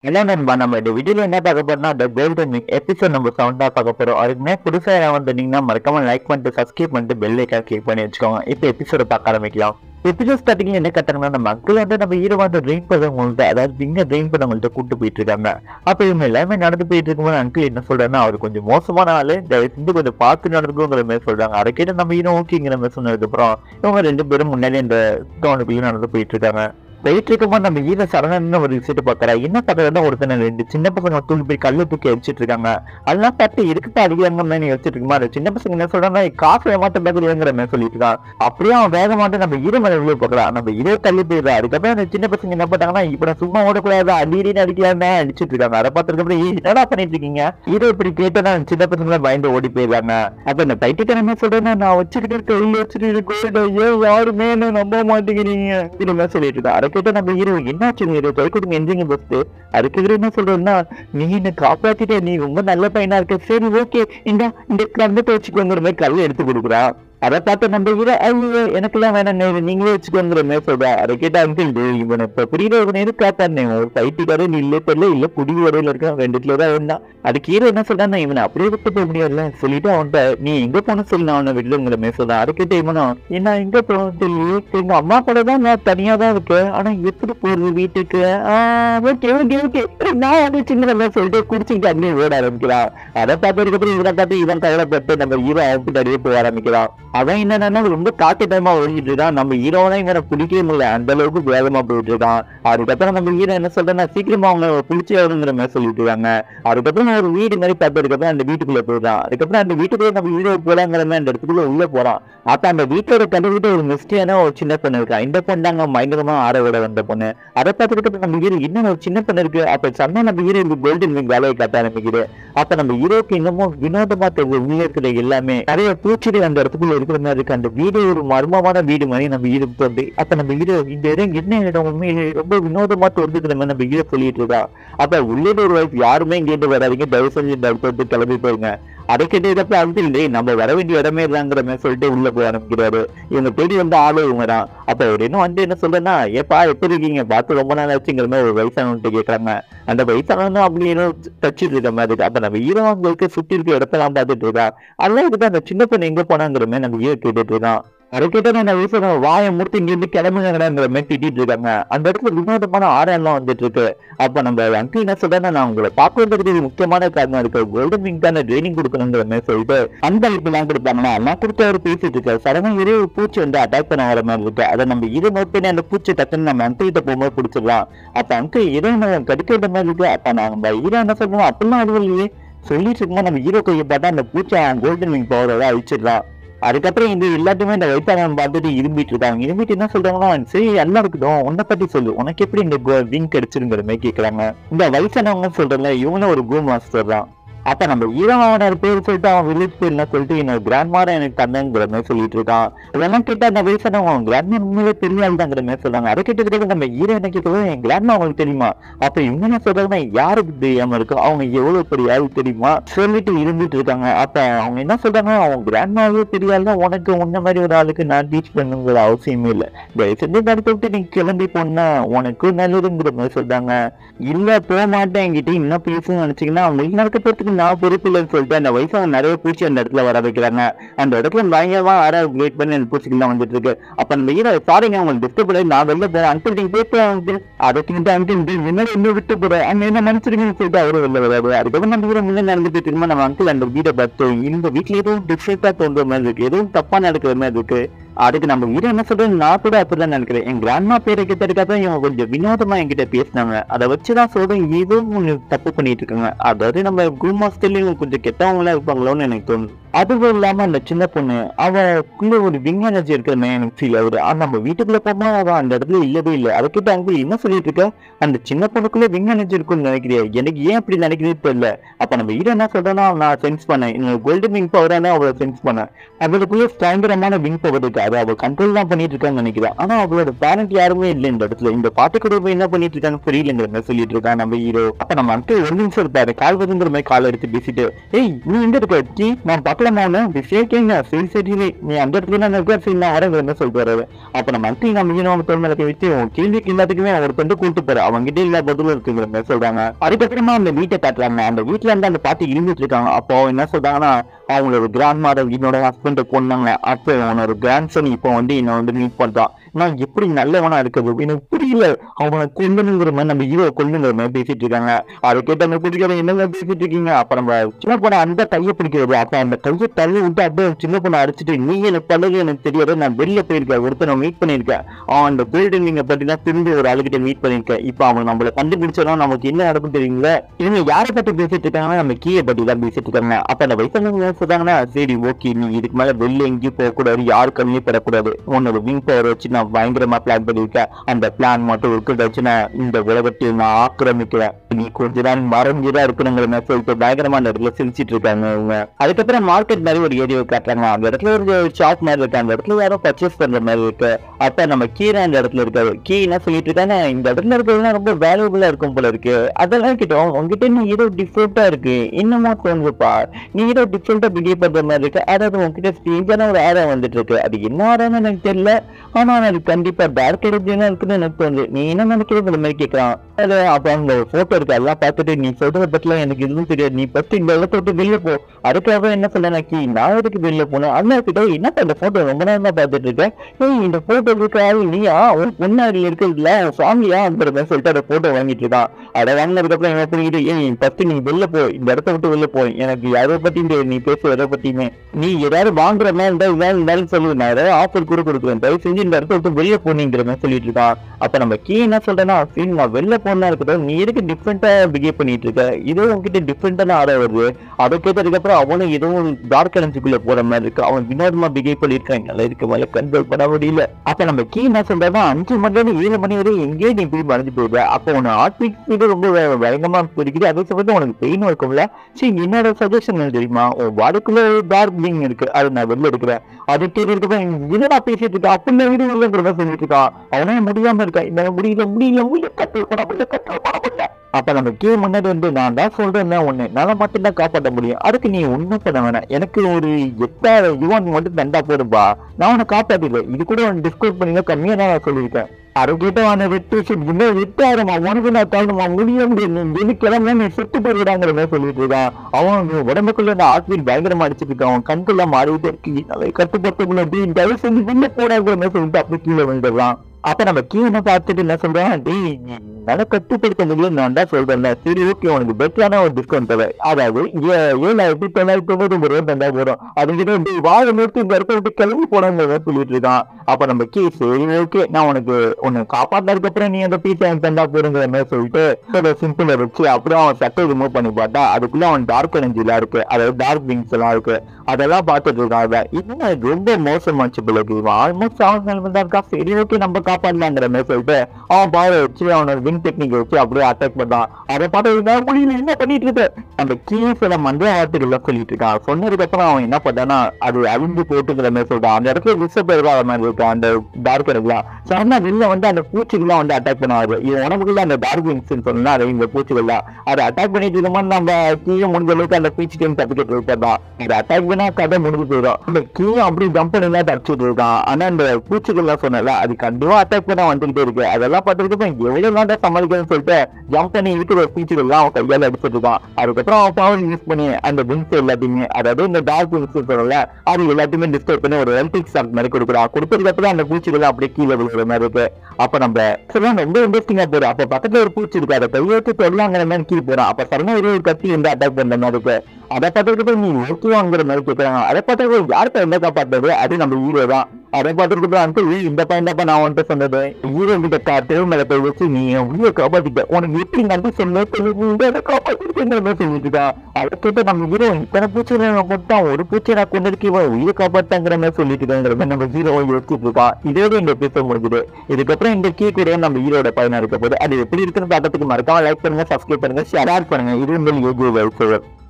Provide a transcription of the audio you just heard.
என்ன நண்பா நம்ம இந்த வீடியோல என்ன பார்க்க போறோம்னா the golden week episode number seven தான் பார்க்க போறோம் அதுக்குமே புதுசா யாராவது வந்தீங்கன்னா மறக்காம லைக் பண்ணிட்டு சப்ஸ்கிரைப் பண்ணிட்டு பெல் ஐக்கான் கிளிக் பண்ணி வச்சுக்கோங்க இப்போ எபிசோட பார்க்க ஆரம்பிக்கலாம் எபிசோட் ஸ்டார்டிங்ல என்ன கத்துறாங்கன்னா நம்ம அங்கிள் வந்து நம்ம ஹீரோ வந்து ட்ரெயின் பண்ணவங்கள்ட்ட அதாவது இங்க ட்ரெயின் பண்ணவங்கள்ட்ட கூட்டு போயிட்டு இருக்காங்க அப்ப இவங்க எல்லாமே நடந்து போயிட்டு இருக்கும்போது அங்கிள் என்ன சொல்றாருன்னா அவர் கொஞ்சம் மோசமான ஆளு தயவு செஞ்சு கொஞ்சம் பார்த்து நடந்துக்குங்கிற மாதிரி சொல்றாங்க அதை கேட்டு நம்ம ஹீரோ ஓகேங்கிற மாதிரி சொன்னதுக்கு அப்புறம் இவங்க ரெண்டு பேரும் முன்னாடி இந்த டவுனுக்குள்ளே நடந்து போயிட்டு இருக்காங்க போயிட்டு இருக்கும்போது நம்ம ஈர சரணன்னு ஒரு விஷயத்த பாக்குறா என்ன பாக்குறதுனா ஒருத்தனை ரெண்டு சின்ன பசங்க தூக்கி போய் கல்லு தூக்கி அடிச்சிட்டு இருக்காங்க அதெல்லாம் பார்த்து இருக்குப்பா அடிக்கிறாங்க மாதிரி யோசிச்சுட்டு இருக்குமா அந்த சின்ன பசங்க என்ன சொல்றாங்க காசு ஏமாத்த பேசுறதுங்கிற மாதிரி சொல்லிட்டு இருக்கான் அப்படியே அவன் வேக மாட்டு நம்ம ஈர மேல உள்ள பாக்குறான் நம்ம ஈர தள்ளி போயிடுறா அதுக்கப்புறம் அந்த சின்ன பசங்க என்ன பண்ணாங்கன்னா இப்ப நான் சும்மா ஓடக்கூடாது அடிக்கடி அடிக்கலாமே அடிச்சிட்டு இருக்காங்க அதை பார்த்துட்டு அப்புறம் "ஏய், என்னடா பண்ணிட்டு இருக்கீங்க ஈரோ இப்படி கேட்டா சின்ன பசங்க பயந்து ஓடி போயிடுறாங்க அப்ப இந்த பைத்தியக்காரமே சொல்றேன் நான் வச்சுக்கிட்டு கையில் வச்சுட்டு இருக்கேன் ஏன் யாருமே என்ன நம்ப மாட்டேங்கிறீங்க இந்த மாதிரி சொல்லிட்டு இருக்கா அதை கேட்ட நம்ம ஹீரோ என்னாச்சு ஹீரோ தொலைக்கூடம் எந்திரிங்க ஃபர்ஸ்ட் அதுக்கு என்ன சொல்றேன்னா நீ என்ன காப்பாத்திட்ட நீ ரொம்ப நல்ல பையனா இருக்க சரி ஓகே இந்த இந்த கந்து வச்சுக்கோங்கிற மாதிரி கல்வி எடுத்து கொடுக்குறா அதை பார்த்து நம்ம ஹீரோ ஐயோ எனக்கெல்லாம் வேணாம் நீ- நீங்களே வச்சுக்கோங்கிற மாதிரி சொல்றா அதை கேட்டா அங்கிள் இவனை இப்ப புரியல இவனை எது காத்தானே ஒரு பைத்தியக்காரன் இல்ல தெரியல இல்ல குடி வரையில இருக்க ரெண்டுத்துல தான் இருந்தான் அதுக்கு ஹீரோ என்ன சொல்றான் இவனை அப்படியே விட்டு போக முடியாதுல்ல சொல்லிட்டு அவன்கிட்ட நீ எங்க போன சொல்லி நான் அவனை விடலுங்கிற மாதிரி சொல்றான் அதுக்கிட்ட இவனும் என்ன எங்க போன தெரியல எங்க அம்மா கூட தான் நான் தனியா தான் இருக்கேன் ஆனா எப்படி போறது வீட்டுக்கு ஓகே ஓகே ஓகே நான் வந்து சின்ன மாதிரி சொல்லிட்டு குடிச்சுட்டு அங்கேயே ஓட ஆரம்பிக்கிறான் அதை பார்த்ததுக்கு அப்புறம் இவனை பார்த்து இவன் கவலைப்பட்டு நம்ம ஹீரோ அவன் நிறைய போக ஆரம்பிக்கிறான் அவன் என்னன்னா ரொம்ப காட்டு டைமா ஓடிட்டு இருக்கான் நம்ம ஹீரோனை இவனை பிடிக்கவே முடியல அந்த அளவுக்கு வேகமா போயிட்டு இருக்கான் அதுக்கப்புறம் நம்ம ஹீரோ என்ன சொல்றேன்னா சீக்கிரமா அவங்க பிடிச்சி வருங்கிற மாதிரி சொல்லிட்டு இருக்காங்க அதுக்கப்புறம் ஒரு வீடு மாதிரி பார்த்ததுக்கப்புறம் அந்த வீட்டுக்குள்ள போயிடுறான் அதுக்கப்புறம் அந்த வீட்டுக்குள்ள நம்ம ஹீரோ போலாங்கிற மாதிரி அந்த இடத்துக்குள்ள உள்ள போறான் அப்ப அந்த வீட்டோட கண்டுகிட்ட ஒரு மிஸ்டியான ஒரு சின்ன பொண்ணு இருக்கா இந்த பொண்ணு தாங்க பயங்கரமா ஆட விட வந்த பொண்ணு அதை பார்த்துக்கிட்டு நம்ம ஹீரோ இன்னும் ஒரு சின்ன பொண்ணு இருக்கு அப்ப சன்னா நம்ம ஹீரோ இந்த கோல்டன் விங் வேலையை காட்ட ஆரம்பிக்குது அப்ப நம்ம ஹீரோக்கு இன்னமும் வினோதமா தெரிஞ்ச உள்ள இருக்கிற எல்லாமே நிறைய பூச்சிடி அந்த இடத்துக்குள்ள இருக்கிற மாதிரி இருக்கு அந்த வீடு ஒரு மர்மமான வீடு மாதிரி நம்ம ஹீரோ தோன்றி அப்ப நம்ம ஹீரோ இந்த இடம் என்ன இடம் உண்மையிலே ரொம்ப வினோதமா தோன்றுகிற மாதிரி நம்ம ஹீரோ சொல்லிட்டு இருக்கா அப்ப உள்ளே ஒரு வைஃப் யாருமே இங்கேருந்து வராதீங்க தயவு செஞ்சு இந்த இடத்த விட்டு கிளம்பி போயிருங்க அதை கேட்டதப்ப அது இல்லை நம்ம வர வேண்டிய இடமே இல்லைங்கிற மாதிரி சொல்லிட்டு உள்ள போய் ஆரம்பிக்கிறாரு இவங்க தேடி வந்து ஆளு இவங்க தான் அப்ப அவர் இன்னும் வந்து என்ன சொல்றேன்னா ஏப்பா எப்படி இருக்கீங்க பார்த்து ரொம்ப நாள் ஆச்சுங்கிற மாதிரி ஒரு வயசானவன்ட்டு கேட்கறாங்க அந்த வயசானவனும் அப்படி ஏதோ தச்சிட்டு இருக்க மாதிரி இருக்கு அப்ப நம்ம ஹீரோ அவங்களுக்கு சுத்தி இருக்க இடத்தெல்லாம் பார்த்துட்டு இருக்கா அதெல்லாம் இதுக்கு அந்த சின்ன பொண்ணு எங்க போனாங்கிற மாதிரி நம்ம ஹீரோ கேட்டுட்டு இருக்கான் அதை கேட்டா நான் வயசுல வாயை முடித்து இங்க இருந்து கிளம்புங்கிற மாதிரி திட்டிட்டு இருக்காங்க அந்த இடத்துல வினோதமான ஆரம் வந்துட்டு இருக்கு அப்ப நம்ம அங்கிள் என்ன சொல்றேன்னா நான் உங்களை பார்க்கறதுக்கு இது முக்கியமான காரணம் இருக்கு கோல்டன் விங் தான் ட்ரைனிங் கொடுக்கணுங்கிற மாதிரி சொல்லிட்டு அந்த எல்லாம் கொடுப்பாங்களா எல்லாம் கொடுத்து அவர் பேசிட்டு இருக்காரு சடனா ஒரே ஒரு பூச்சி வந்து அட்டாக் பண்ண வர மாதிரி இருக்கு அதை நம்ம இதை நோட் பண்ணி அந்த பூச்சி டக்குன்னு நம்ம அங்கிள் கிட்ட போகும்போது பிடிச்சிடலாம் அப்ப அங்கிள் இதோ நம்ம கடிக்கிற மாதிரி இருக்கு அப்ப நம்ம ஹீரோ என்ன சொல்றோம் அப்படிலாம் அதுவும் இல்லையே சொல்லிட்டு இருக்கும்போது நம்ம ஹீரோ கையை பார்த்தா அந்த பூச்சி கோல்டன் விங் பவரோட அழிச்சிடலாம் அதுக்கப்புறம் இது எல்லாத்தையுமே இந்த வயசானவன் பார்த்துட்டு இரும்பிட்டு இருக்காங்க இரும்பிட்டு என்ன சொல்றாங்கன்னா சரி எல்லாம் இருக்கட்டும் உன்னை பத்தி சொல்லு உனக்கு எப்படி இந்த விங் கிடைச்சிருங்கிற மாதிரி கேக்குறாங்க இந்த வயசானவங்க சொல்றல இவனும் ஒரு கும் மாஸ்டர் தான் அப்ப நம்ம ஈரமான பேர் சொல்லிட்டு அவன் வில்லேஜ் பேர் என்ன சொல்லிட்டு என்னோட கிராண்ட் மாரை எனக்கு தந்தங்கிற மாதிரி சொல்லிட்டு இருக்கான் இதெல்லாம் கேட்டா அந்த வயசானவங்க அவன் கிராண்ட் மா உண்மையிலே தெரியாதுங்கிற மாதிரி சொல்றாங்க அதை கேட்டதுக்கு நம்ம ஈரோ என்ன கேட்கறது என் கிராண்ட் மா அவங்களுக்கு தெரியுமா அப்ப இவங்க என்ன சொல்றாங்கன்னா யாருக்கு தெரியாம இருக்கு அவங்க எவ்வளவு பெரிய ஆள் தெரியுமா சொல்லிட்டு இருந்துட்டு இருக்காங்க அப்ப அவங்க என்ன சொல்றாங்க அவங்க கிராண்ட் மாவே தெரியாதுன்னா உனக்கு உன்ன மாதிரி ஒரு ஆளுக்கு நான் டீச் பண்ணுங்கிற அவசியமே இல்லை தயவு செஞ்சு நடத்த விட்டு நீ கிளம்பி போனா உனக்கு நல்லதுங்கிற மாதிரி சொல்றாங்க இல்ல போக மாட்டேன் என்கிட்ட இன்னும் பேசணும்னு நினைச்சீங்கன்னா அவங்க நடக்க போறதுக்கு நான் பொறுப்பு இல்லைன்னு சொல்லிட்டு அந்த வயசான நிறைய பூச்சி அந்த இடத்துல வர வைக்கிறாங்க அந்த இடத்துல பயங்கரமா ஆற வெயிட் பண்ணி அந்த பூச்சிக்கெல்லாம் வந்துட்டு இருக்கு அப்ப நம்ம ஹீரோ சாரிங்க உங்களுக்கு டிஸ்டர்ப் பண்ணி நான் வெளில போறேன் அங்கிள் நீங்க போயிட்டு அதை கிட்ட அங்கிள் முன்னாடி இன்னும் விட்டு போறேன் அங்க என்ன நினைச்சிருக்கீங்கன்னு சொல்லிட்டு அவரு வெளில வராது அதுக்கப்புறம் நம்ம ஹீரோ முன்னாடி நடந்துட்டு இருக்கும்போது நம்ம அங்கிள் அந்த வீடை பார்த்து இந்த வீட்டுல எதுவும் டிஃப்ரெண்டா தோன்ற மாதிரி இருக்கு எதுவும் தப்பா நடக்கிற மாதிரி இருக்கு அதுக்கு நம்ம வீடு என்ன சொல்றது நான் கூட அப்படிதான் நினைக்கிறேன் என் கிராண்ட்மா பேரை கிட்ட இவங்க கொஞ்சம் வினோதமா என்கிட்ட பேசினாங்க அதை வச்சுதான் சொல்றேன் ஏதோ ஒண்ணு தப்பு பண்ணிட்டு இருக்காங்க அதாவது நம்ம குரு மாசத்துலயும் கொஞ்சம் கெட்டவங்களா இருப்பாங்களோன்னு எனக்கு தோணுது அதுவும் இல்லாம அந்த சின்ன பொண்ணு அவக்குள்ள ஒரு விங் எனர்ஜி இருக்கிற மாதிரி எனக்கு ஃபீல் ஆகுது ஆனா நம்ம வீட்டுக்குள்ள போனா அவ அந்த இடத்துல இல்லவே இல்லை அதை கிட்ட அங்க என்ன சொல்லிட்டு இருக்க அந்த சின்ன பொண்ணுக்குள்ள விங் எனர்ஜி இருக்கும்னு நினைக்கிறியா எனக்கு ஏன் அப்படி நினைக்கிறதே தெரியல அப்ப நம்ம ஹீரோ என்ன சொல்றேன்னா நான் சென்ஸ் பண்ணேன் என்னோட கோல்டன் விங் பவரான அவளை சென்ஸ் பண்ணேன் அவளுக்குள்ள பயங்கரமான விங் பவர் இருக்கு அதை அவள் கண்ட்ரோல் தான் பண்ணிட்டு இருக்கான்னு நினைக்கிறேன் ஆனா அவளோட பேரண்ட் யாருமே இல்லை இந்த இடத்துல இந்த பாட்டு கூட போய் என்ன பண்ணிட்டு இருக்காங்க புரியலங்கிற மாதிரி சொல்லிட்டு இருக்கான் நம்ம ஹீரோ அப்ப நம்ம அங்கிள் ஒரு நிமிஷம் இருப்பாரு கால் வருங்கிற மாதிரி கால் எடுத்து பேசிட்டு ஏய் நீ எங்க இருக்க ஜி நான் பாட்டு அதுக்கப்புறம் நான் விஷயக்கேங்க சரி சரி நீ அந்த இடத்துல நான் இருக்கிற சரி நான் வரேங்கிறத சொல்லிட்டு வர்றாரு அப்ப நம்ம அங்கி நம்ம நம்ம தொழில் வச்சு உன் கேள்விக்கு எல்லாத்துக்குமே அவர் வந்து கூட்டு போற அவங்க கிட்ட இல்ல பதில் இருக்குங்கிற மாதிரி சொல்றாங்க அதுக்கப்புறமா அந்த வீட்டை காட்டுறாங்க அந்த வீட்டுல இருந்து அந்த பாட்டி இருந்துட்டு இருக்காங்க அப்போ என்ன சொல்றாங்கன்னா அவங்களோட கிராண்ட் மாதர் என்னோட ஹஸ்பண்ட் கொண்டாங்க அப்போ அவனோட கிராண்ட் சன் இப்போ வந்து என்ன வந்து மீட் பண்றான் நான் எப்படி நல்லவனா இருக்கிறது எனக்கு புரியல அவனை கொண்டுங்கிற மாதிரி நம்ம ஹீரோ கொண்டுங்கிற மாதிரி பேசிட்டு இருக்காங்க அதை கேட்டு அந்த பிடிக்கிற என்னங்க பேசிட்டு இருக்கீங்க அப்ப நம்ம சின்ன பொண்ணை அந்த கையை பிடிக்கிறது அப்ப அந்த கையை தள்ளி விட்டு அப்படியே சின்ன பொண்ணை அடிச்சுட்டு நீ எனக்கு பழகு எனக்கு தெரியாது நான் வெளில போயிருக்கேன் ஒருத்தனை மீட் பண்ணியிருக்கேன் அவன் அந்த பில்டிங் பத்தினா திரும்பி ஒரு ஆளுகிட்ட மீட் பண்ணியிருக்கேன் இப்போ அவன் நம்மள கண்டுபிடிச்சா நமக்கு என்ன நடக்கும் தெரியுங்களா இவங்க யாரை பத்தி பேசிட்டு இருக்காங்கன்னா நம்ம கீயை பத்தி தான் பேசிட்டு இருக்காங்க அப்ப அந்த வயசானவங்க சொல்றாங்கன்னா சரி ஓகே நீ இதுக்கு மேல வெளில எங்கேயும் போகக்கூடாது யாரு கண்ணியும் பெறக்கூடாது உன்னோட விங் பவர் வச்சு நான் பயங்கரமா பிளான் பண்ணிருக்கேன் அந்த பிளான் மட்டும் இருக்கிறத வச்சு நான் இந்த உலகத்தில் நான் ஆக்கிரமிக்கிறேன் நீ கொஞ்ச நாள் மறைஞ்சுதான் இருக்கணுங்கிற மாதிரி சொல்லிட்டு பயங்கரமா அந்த இடத்துல சிரிச்சிட்டு இருக்காங்க அவங்க அதுக்கப்புறம் மார்க்கெட் மாதிரி ஒரு ஏரியாவை காட்டுறாங்க அந்த இடத்துல ஒரு ஷாப் மாதிரி இருக்கு அந்த இடத்துல யாரோ பர்ச்சேஸ் பண்ற மாதிரி இருக்கு அப்ப நம்ம கீரை அந்த இடத்துல இருக்காரு கீ என்ன சொல்லிட்டு இருக்காங்க இந்த இடத்துல இருக்கிறதுலாம் ரொம்ப வேல்யூபிளா இருக்கும் போல இருக்கு அதெல்லாம் கிட்டோம் உங்ககிட்ட நீ ஏதோ டிஃப்ரெண்டா இருக்கு இன்னுமா தோணுதுப்பா நீ ஏதோ டிஃப்ரெண்டா பிஹேவ் பண்ற மாதிரி இருக்கு அதாவது உங்ககிட்ட ஸ்டேஜான ஒரு ஆரா வந்துட்டு இருக்கு அது என்ன ஆரான்னு எனக்கு தெரியல ஆனா அது கண்டிப்பா டார்க் எனர்ஜினா இருக்குன்னு எனக்கு தோணுது நீ என்ன நினைக்கிறது இந்த மாதிரி கேட்கறான் அது அப்ப அந்த போட்டோ இருக்கு அதெல்லாம் பார்த்துட்டு நீ சொல்றத பத்திலாம் எனக்கு எதுவும் தெரியாது நீ ஃபர்ஸ்ட் இந்த இடத்த விட்டு வெளில போ அதுக்காக என்ன சொல்ல கி நான் எதுக்கு வெளில போனேன் அண்ணா கிட்ட என்னப்பா இந்த போட்டோ ரொம்ப நேரமா பார்த்துட்டு இருக்கேன் ஏய் இந்த போட்டோ இருக்காது நீயா உன் பொண்ணாடி இருக்குதுல சாமியா அந்த சொல்லிட்டு அந்த போட்டோ வாங்கிட்டு இருக்கான் அதை வாங்கினதுக்கு அப்புறம் என்ன புரியுது ஏய் ஃபர்ஸ்ட் நீ வெளில போ இந்த இடத்த விட்டு வெளில போ எனக்கு யாரை பத்தியும் தெரியாது நீ பேச எதை பத்தியுமே நீ ஏதாவது வாங்குற மாதிரி இருந்தா இதான் இருந்தாலும் சொல்லு நான் ஏதாவது ஆஃபர் கூட கொடுக்குறேன் தயவு செஞ்சு இந்த இடத்த விட்டு வெளிய போனீங்கிற மாதிரி சொல்லிட்டு இருக்கான் அப்ப நம்ம கீ என்ன சொல்றேன்னா சரி நான் வெளில போனா இருக்கட்டும் நீ எதுக்கு டிஃப்ரெண்டா பிஹேவ் பண்ணிட்டு இருக்க இதோ உன்கிட்ட டிஃப்ரெண்டான ஆட வருது அதை கேட்டதுக்கு அப்புறம் அவனும் ஏதோ டார்க் எனர்ஜிக்குள்ள போற மாதிரி இருக்கு அவன் வினோதமா பிஹேவ் பண்ணிருக்கான் நல்லா இருக்கு மேல கண்ட்ரோல் பண்ண முடியல அப்ப நம்ம கீ என்ன சொல்றா அஞ்சு மணி நேரம் ஏழு மணி வரை எங்கேயே நீ இப்படி மறைஞ்சு போயிடுற அப்போ உன ஆர்டிக் ஸ்பீடு ரொம்ப வே- வேகமா பிடிக்குது அதே சமயத்துல உனக்கு பெயின் இருக்கும்ல சரி என்னோட சஜஷன் தெரியுமா உன் வாடுக்குள்ள டார்க் பீங் இருக்கு அது நான் வெளில எடுக்கிறேன் அது தெரிஞ்சுட்டு என்னடா பேசிட்டு இருக்கா அப்படின்னு வீடு இல்லைங்கிறத சொல்லிட்டு இருக்கான் அவனே முடியாம இருக்கா இந்த முடியல முடியல முடியல கட்டல் பண்ண முடியல கட்டல் பண்ண முடியல அப்ப நம்ம கே முன்னாடி வந்து நான் தான் சொல்றேன் ஒண்ணு நான் மட்டும் தான் காப்பாற்ற முடியும் அதுக்கு நீ ஒண்ணும் பண்ண வேணாம் எனக்கு ஒரு எட்டாயிரம் யுவான் மட்டும் தண்டா போடும்பா நான் உன்னை காப்பாத்திடுல இது கூட உனக்கு டிஸ்கவுண்ட் பண்ணி கம்மியா தான் நான் சொல்லியிருக்கேன் அறுக்கிட்ட அவனை விட்டு இன்னும் விட்டாருமா உனக்கு நான் தரணுமா முடியும் எனக்கு கிளம்பி நீ சுட்டு போயிடுறாங்கிற மாதிரி சொல்லிட்டு இருக்கான் அவன் உடம்புக்குள்ள அந்த ஹாஸ்பிட்டல் பயங்கரமா அடிச்சிட்டு இருக்கான் அவன் கண்குள்ள மாறிட்டே இருக்கு அதை கட்டுப்படுத்தக்குள்ள அப்படின்னு தயவு செஞ்சு வெளில போடாங்கிற மாதிரி சொல்லிட்டு அப்படி கீழே விழுந்துடுறான் அப்ப நம்ம கீழே என்ன பார்த்துட்டு என்ன சொல்றேன் டேய் நீ நல்லா கட்டுப்படுத்த முடியல நான் தான் சொல்றேன் சரி ஓகே உனக்கு பெட்டரான ஒரு டிஸ்கவுண்ட் தரேன் அதாவது ஏ- ஏழாயிரத்தி தொள்ளாயிரத்தி தொண்ணூத்தி ஒன்பது ரூபா தந்தா போறோம் அதுக்கிட்ட டேய் வாழ நிறுத்தி இந்த இடத்த விட்டு கிளம்பி போனாங்க சொல்லிட்டு இருக்கான் அப்ப நம்ம கீ சரி ஓகே நான் உனக்கு உன்னை காப்பாத்ததுக்கு அப்புறம் நீ அந்த பீஸா எனக்கு தந்தா போறங்கிற மாதிரி சொல்லிட்டு சிம்பிளா வச்சு அப்புறம் அவன் சட்டை ரிமூவ் பண்ணி பார்த்தா அதுக்குள்ள அவன் டார்க் எனர்ஜிலாம் இருக்கு அதாவது டார்க் விங்ஸ் எல்லாம் இருக்கு அதெல்லாம் பார்த்துட்டு இருக்கான் அவன். இதுன்னா இது ரொம்ப மோசமாச்சு பிள்ளைக்கு இவன் ஆல்மோஸ்ட் அவன் நிலைமை தான் இருக்கா சரி ஓகே நம்ம காப்பாடலாங்கிற மாதிரி சொல்லிட்டு அவன் பாவை வச்சு அவனோட வின் டெக்னிக் வச்சு அப்படியே அட்டாக் பண்ணான் அதை பார்த்து இருந்தா முடியல என்ன பண்ணிட்டு இருக்க அந்த கீழ் சில மந்திர வார்த்தைகள்லாம் சொல்லிட்டு இருக்கான் சொன்னதுக்கு அப்புறம் அவன் என்ன பண்ணானா அது அழிஞ்சு போட்டுங்கிற மாதிரி சொல்றான் அந்த இடத்துல விஷ பெருவா மாதிரி இருக்கும் அந்த டார்க் இருக்கலாம் சொன்னா வெளில வந்து அந்த பூச்சிகள்லாம் வந்து அட்டாக் பண்ணுவாரு இது உடம்புக்குள்ள அந்த டார்க் விங்ஸ் சொன்னா அது இந்த பூச்சிகள்லாம் அதை அட்டாக் பண்ணிட்டு இருக்கும்போது நம்ம கீழே முடிஞ்ச அளவுக்கு அந்த பூச்சி டைம் தப்பிக்கிட்டு இருக்கதான் இதை அட்டாக் பண்ணா கதை முடிஞ்சு போயிடும் இந்த கீழே அப்படி ஜம்ப் பண்ணி தான் தப்பிச்சுட்டு இருக்கான் ஆனா அந்த பூச்சிகள்லாம் சொன்னல அது கண்டிப்பா அட்டாக் பண்ண வந்துகிட்டே இருக்கு அதெல்லாம் பார்த்துட்டு எவ்வளவு தான் சமாளிக்கணும்னு சொல்லிட்டு ஜம்ப் பண்ணி இருக்கிற பூச்சிகள்லாம் அவன் கையால அடிச்சிட்டு இருக்கான் அதுக்கப்புறம் அவன் பவர் யூஸ் பண்ணி அந்த விங்ஸ் எல்லாத்தையுமே அதாவது இந்த டார்க் விங்ஸ் சொல்லல அது எல்லாத்தையுமே டிஸ்டர்ப் பண்ணி ஒரு எலக்ட்ரிக் ஷாக் மாதிரி கொடுக்குறான் கொடுத்ததுக்கு அப்புறம் அந்த பூச்சிகள் அப்படியே கீழே விழுகிற மாதிரி இருக்கு அப்ப நம்ம சொல்லலாம் ரொம்ப இன்ட்ரெஸ்டிங்கா போறோம் அப்ப பக்கத்துல ஒரு பூச்சி இருக்கு அதை கையெழுத்து தொடலாங்கிற மாதிரி கீழே போறான் அப்ப சடனா ஒரு கத்தி வந்து அட்டாக் பண்ற மாதிரி இருக்கு அதை பார்த்துட்டு போய் நீ ஓகேவாங்கிற மாதிரி கேட்கறாங்க அதை பார்த்து யார்கிட்ட என்ன காப்பாற்றுறது அது நம்ம ஹீரோ தான் அதை பார்த்துட்டு போய் அந்த இந்த பையன் தான் நான் வந்துட்டு சொன்னது ஹீரோ கிட்ட கா தெரு மேல போய் வச்சு நீ என் உயிரை காப்பாத்திட்ட உனக்கு எப்படி நன்றி சொன்ன காப்பாத்திருக்கேங்கிற மாதிரி சொல்லிட்டு இருக்கான் அதை கேட்டு நம்ம ஹீரோ இத்தனை பூச்சி கொண்டான் ஒரு பூச்சி நான் கொண்டதுக்கு இவன் உயிரை காப்பாத்தாங்கிற மாதிரி சொல்லிட்டு இருக்காங்கிற மாதிரி நம்ம ஹீரோ யோசிச்சுட்டு இருக்கான் இதோட இந்த பேச முடிஞ்சுது இதுக்கப்புறம் இந்த கீ கூட நம்ம ஹீரோட பயனா இருக்க போது அது எப்படி இருக்குன்னு பார்க்கறதுக்கு மறக்காம லைக் பண்ணுங்க சப்ஸ்கிரைப் பண்ணுங்க ஷேர் பண்ணுங்க இது வந்து யோகி வெல்ஃபேர்